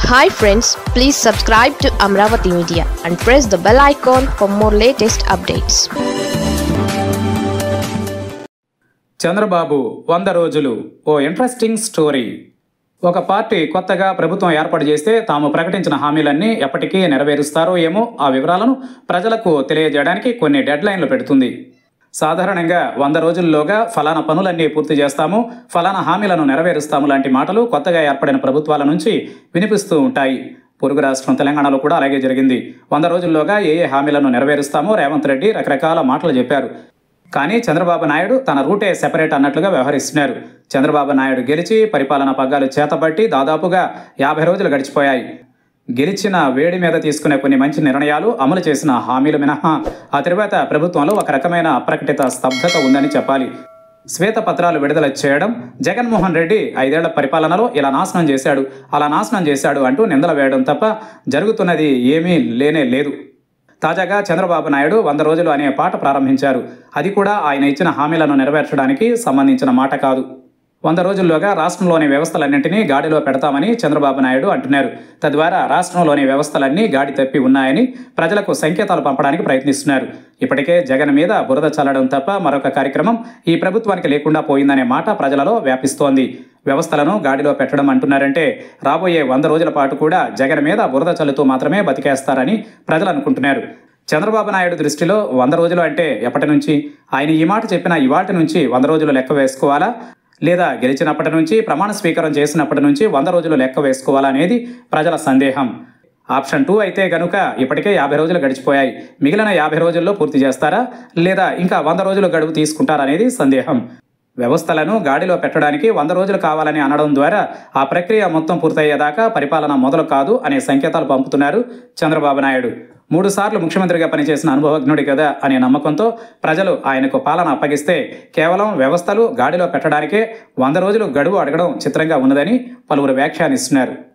hi friends please subscribe to Amaravati media and press the bell icon for more latest updates Chandrababu వంద రోజులు ఓ interesting story ఒక party కొత్తగా ప్రభుత్వం ఏర్పాటు చేస్తే తాము ప్రకటించిన హామీలన్నీ ఎప్పటికీ నెరవేరుస్తారో ఏమో ఆ వివరాలను ప్రజలకు తెలియజేయడానికి కొన్ని డెడ్ లైన్లు పెడుతుంది సాధారణంగా వంద రోజుల్లోగా ఫలానా పనులన్నీ పూర్తి చేస్తాము ఫలానా హామీలను నెరవేరుస్తాము లాంటి మాటలు కొత్తగా ఏర్పడిన ప్రభుత్వాల నుంచి వినిపిస్తూ ఉంటాయి పొరుగు రాష్ట్రం తెలంగాణలో కూడా అలాగే జరిగింది వంద రోజుల్లోగా ఏ ఏ హామీలను నెరవేరుస్తామో రేవంత్ రెడ్డి రకరకాల మాటలు చెప్పారు కానీ చంద్రబాబు నాయుడు తన రూటే సెపరేట్ అన్నట్లుగా వ్యవహరిస్తున్నారు చంద్రబాబు నాయుడు గెలిచి పరిపాలనా పగ్గాలు చేతబట్టి దాదాపుగా యాభై రోజులు గడిచిపోయాయి గెలిచిన వేడి మీద తీసుకునే కొన్ని మంచి నిర్ణయాలు అమలు చేసిన హామీలు మినహా ఆ తరువాత ప్రభుత్వంలో ఒక రకమైన అప్రకటిత స్తబ్దత ఉందని చెప్పాలి శ్వేతపత్రాలు విడుదల చేయడం జగన్మోహన్ రెడ్డి ఐదేళ్ల పరిపాలనలో ఇలా నాశనం చేశాడు అలా నాశనం చేశాడు అంటూ నిందలు వేయడం తప్ప జరుగుతున్నది ఏమీ లేనే లేదు తాజాగా చంద్రబాబు నాయుడు వంద రోజులు అనే పాట ప్రారంభించారు అది కూడా ఆయన ఇచ్చిన హామీలను నెరవేర్చడానికి సంబంధించిన మాట కాదు వంద రోజుల్లోగా రాష్ట్రంలోని వ్యవస్థలన్నింటినీ గాడిలో పెడతామని చంద్రబాబు నాయుడు అంటున్నారు తద్వారా రాష్ట్రంలోని వ్యవస్థలన్నీ గాడి తప్పి ఉన్నాయని ప్రజలకు సంకేతాలు పంపడానికి ప్రయత్నిస్తున్నారు ఇప్పటికే జగన్ మీద బురద చల్లడం తప్ప మరొక కార్యక్రమం ఈ ప్రభుత్వానికి లేకుండా పోయిందనే మాట ప్రజలలో వ్యాపిస్తోంది వ్యవస్థలను గాడిలో పెట్టడం అంటున్నారంటే రాబోయే వంద రోజుల పాటు కూడా జగన్ మీద బురద చల్లుతూ మాత్రమే బతికేస్తారని ప్రజలు అనుకుంటున్నారు చంద్రబాబు నాయుడు దృష్టిలో వంద రోజులు అంటే ఎప్పటి నుంచి ఆయన ఈ మాట చెప్పిన ఇవాటి నుంచి వంద రోజులు లెక్క వేసుకోవాలా లేదా గెలిచినప్పటి నుంచి ప్రమాణ స్వీకారం చేసినప్పటి నుంచి వంద రోజులు లెక్క వేసుకోవాలా అనేది ప్రజల సందేహం ఆప్షన్ టూ అయితే గనుక ఇప్పటికే యాభై రోజులు గడిచిపోయాయి మిగిలిన యాభై రోజుల్లో పూర్తి చేస్తారా లేదా ఇంకా వంద రోజులు గడువు తీసుకుంటారనేది సందేహం వ్యవస్థలను గాడిలో పెట్టడానికి వంద రోజులు కావాలని అనడం ద్వారా ఆ ప్రక్రియ మొత్తం పూర్తయ్యేదాకా పరిపాలన మొదలు కాదు అనే సంకేతాలు పంపుతున్నారు చంద్రబాబు నాయుడు మూడు సార్లు ముఖ్యమంత్రిగా పనిచేసిన అనుభవజ్ఞుడి కదా అనే నమ్మకంతో ప్రజలు ఆయనకు పాలన అప్పగిస్తే కేవలం వ్యవస్థలు గాడిలో పెట్టడానికే వంద రోజులు గడువు అడగడం చిత్రంగా ఉన్నదని పలువురు వ్యాఖ్యానిస్తున్నారు